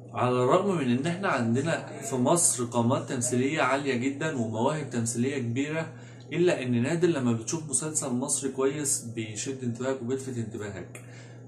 على الرغم من ان احنا عندنا في مصر قامات تمثيلية عالية جدا ومواهب تمثيلية كبيرة الا ان نادر لما بتشوف مسلسل مصري كويس بيشد انتباهك وبيلفت انتباهك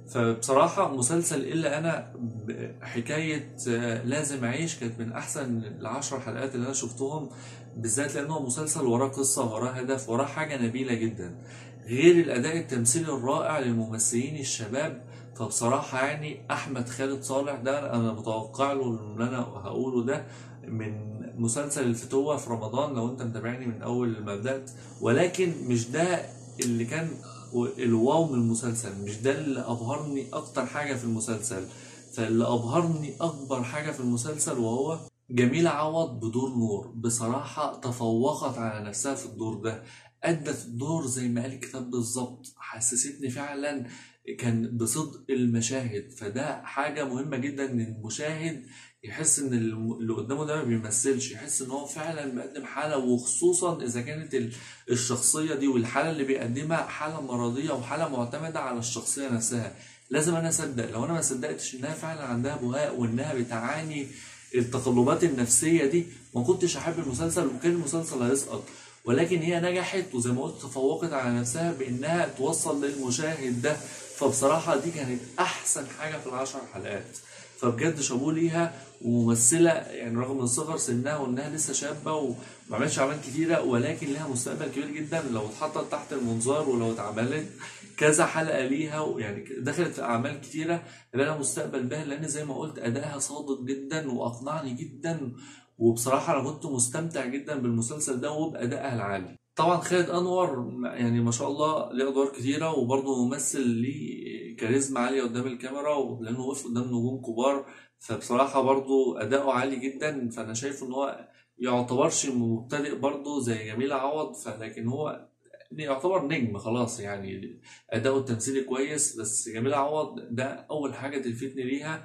فبصراحة مسلسل إلا أنا ب- حكاية آه، لازم أعيش كانت من أحسن العشر حلقات اللي أنا شفتهم بالذات لأنه مسلسل وراه قصة وراه هدف وراه حاجة نبيلة جدا غير الأداء التمثيلي الرائع للممثلين الشباب فبصراحة يعني أحمد خالد صالح ده أنا متوقع له اللي أنا هقوله ده من مسلسل الفتوة في رمضان لو أنت متابعني من أول ما بدأت ولكن مش ده اللي كان الواو من المسلسل مش ده اللي أبهرني أكتر حاجة في المسلسل فاللي أبهرني أكبر حاجة في المسلسل وهو جميلة عوض بدور نور بصراحة تفوقت على نفسها في الدور ده أدت الدور زي ما قال الكتاب بالظبط حسستني فعلا كان بصدق المشاهد فده حاجة مهمة جدا إن المشاهد يحس إن الم- اللي قدامه ده ما بيمثلش يحس إن هو فعلا بيقدم حالة وخصوصا إذا كانت ال- الشخصية دي والحالة اللي بيقدمها حالة مرضية وحالة معتمدة على الشخصية نفسها لازم أنا أصدق لو أنا ما صدقتش إنها فعلا عندها بهاء وإنها بتعاني التقلبات النفسية دي ما كنتش أحب المسلسل وكان المسلسل هيسقط ولكن هي نجحت وزي ما قلت تفوقت على نفسها بإنها توصل للمشاهد ده فبصراحة دي كانت أحسن حاجة في العشر حلقات فبجد شابوه ليها وممثلة يعني رغم من صغر سنها وإنها لسه شابة وما عملتش أعمال كتيرة ولكن لها مستقبل كبير جدا لو اتحطت تحت المنظار ولو اتعملت كذا حلقة ليها ويعني دخلت في أعمال كتيرة يبقى لها مستقبل باهر لأن زي ما قلت أدائها صادق جدا وأقنعني جدا وبصراحة أنا كنت مستمتع جدا بالمسلسل ده وبأدائها العالي طبعا خالد أنور يعني ما شاء الله ليه أدوار كتيرة وبرضه ممثل ليه كاريزما عالية قدام الكاميرا لأنه وقف قدام نجوم كبار فبصراحة برضه أداؤه عالي جدا فأنا شايف إن هو يعتبرش مبتدئ برضه زي جميل عوض فلكن هو يعتبر نجم خلاص يعني أداؤه التمثيلي كويس بس جميل عوض ده أول حاجة تلفتني ليها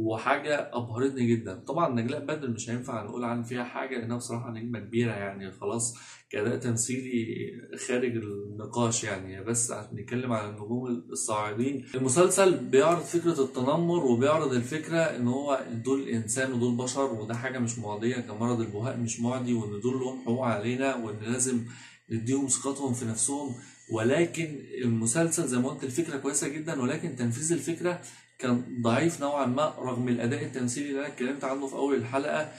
وحاجة أبهرتني جدا طبعا نجلاء بدر مش هينفع نقول عن فيها حاجة لأنها بصراحة نجمة كبيرة يعني خلاص كأداء تمثيلي خارج النقاش يعني بس عشان نتكلم عن النجوم الصاعدين المسلسل بيعرض فكرة التنمر وبيعرض الفكرة إن هو دول إنسان ودول بشر وده حاجة مش معدية كمرض البهاء مش معدي وإن دول لهم حقوق علينا وإن لازم نديهم ثقتهم في نفسهم ولكن المسلسل زي ما قلت الفكرة كويسة جدا ولكن تنفيذ الفكرة كان ضعيف نوعا ما رغم الأداء التمثيلي اللي أنا اتكلمت عنه في أول الحلقة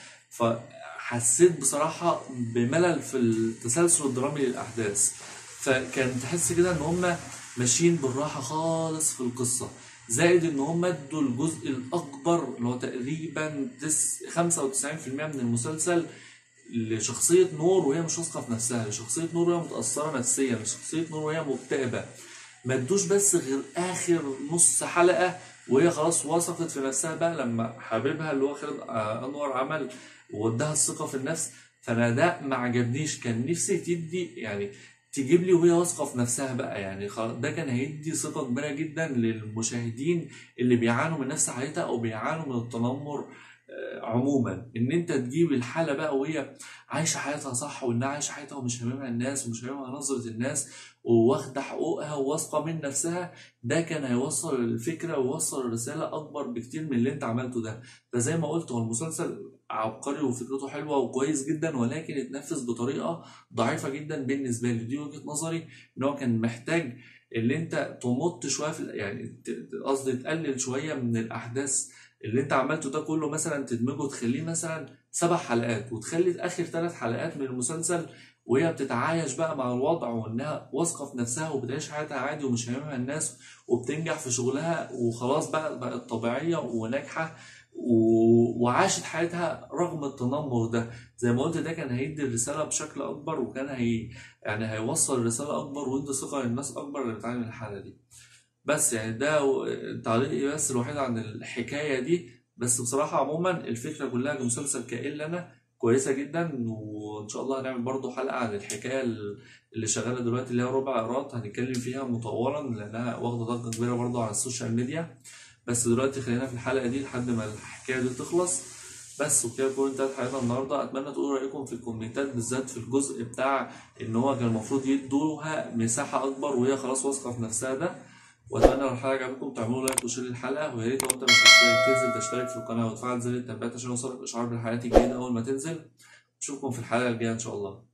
فحسيت بصراحة بملل في التسلسل الدرامي للأحداث فكان تحس كده إن هما ماشيين بالراحة خالص في القصة زائد إن هما ادوا الجزء الأكبر اللي هو تقريبا تس- 95% من المسلسل لشخصية نور وهي مش واثقة في نفسها لشخصية نور وهي متأثرة نفسيا لشخصية نور وهي مكتئبة ما ادوش بس غير آخر نص حلقة وهي خلاص وثقت في نفسها بقى لما حبيبها اللي هو خالد آه، أنور عمل واداها الثقة في النفس فأنا ده ما عجبنيش كان نفسي تدي يعني تجيب لي وهي واثقة في نفسها بقى يعني خلاص ده كان هيدي ثقة كبيرة جدا للمشاهدين اللي بيعانوا من نفس حالتها أو بيعانوا من التنمر آه، عموما ان انت تجيب الحاله بقى وهي عايشه حياتها صح وانها عايشه حياتها ومش هاممها الناس ومش هاممها نظره الناس وواخده حقوقها وواثقه من نفسها ده كان هيوصل الفكره ويوصل الرساله اكبر بكتير من اللي انت عملته ده فزي ما قلت هو المسلسل عبقري وفكرته حلوه وكويس جدا ولكن اتنفذ بطريقه ضعيفه جدا بالنسبه لي دي وجهه نظري ان هو كان محتاج اللي انت تمط شويه في ال- يعني ت- قصدي تقلل شويه من الاحداث اللي انت عملته ده كله مثلا تدمجه تخليه مثلا سبع حلقات وتخلي اخر ثلاث حلقات من المسلسل وهي بتتعايش بقى مع الوضع وانها واثقه في نفسها وبتعيش حياتها عادي ومش هاممها الناس وبتنجح في شغلها وخلاص بقى بقت طبيعيه وناجحه و... وعاشت حياتها رغم التنمر ده زي ما قلت ده كان هيدي الرساله بشكل اكبر وكان هي يعني هيوصل الرساله اكبر ويدي ثقه للناس اكبر اللي بتعاني من الحاله دي بس يعني ده و- تعليقي بس الوحيد عن الحكايه دي بس بصراحه عموما الفكره كلها كمسلسل كائن لنا كويسه جدا وان شاء الله هنعمل برضو حلقه عن الحكايه اللي شغاله دلوقتي اللي هي ربع ايراد هنتكلم فيها مطولا لانها واخده ضجه كبيره برضو على السوشيال ميديا بس دلوقتي خلينا في الحلقه دي لحد ما الحكايه دي تخلص بس وكده تكون انتهت حلقتنا النهارده اتمنى تقولوا رايكم في الكومنتات بالذات في الجزء بتاع ان هو كان المفروض يدوها مساحه اكبر وهي خلاص واثقه في نفسها ده واتمنى لو الحلقه عجبتكم تعملوا لايك وشير للحلقه ويا ريت لو انت مش مشترك تنزل تشترك في القناه وتفعل زر التنبيهات عشان يوصلك اشعار بالحلقات الجديده اول ما تنزل اشوفكم في الحلقه الجايه ان شاء الله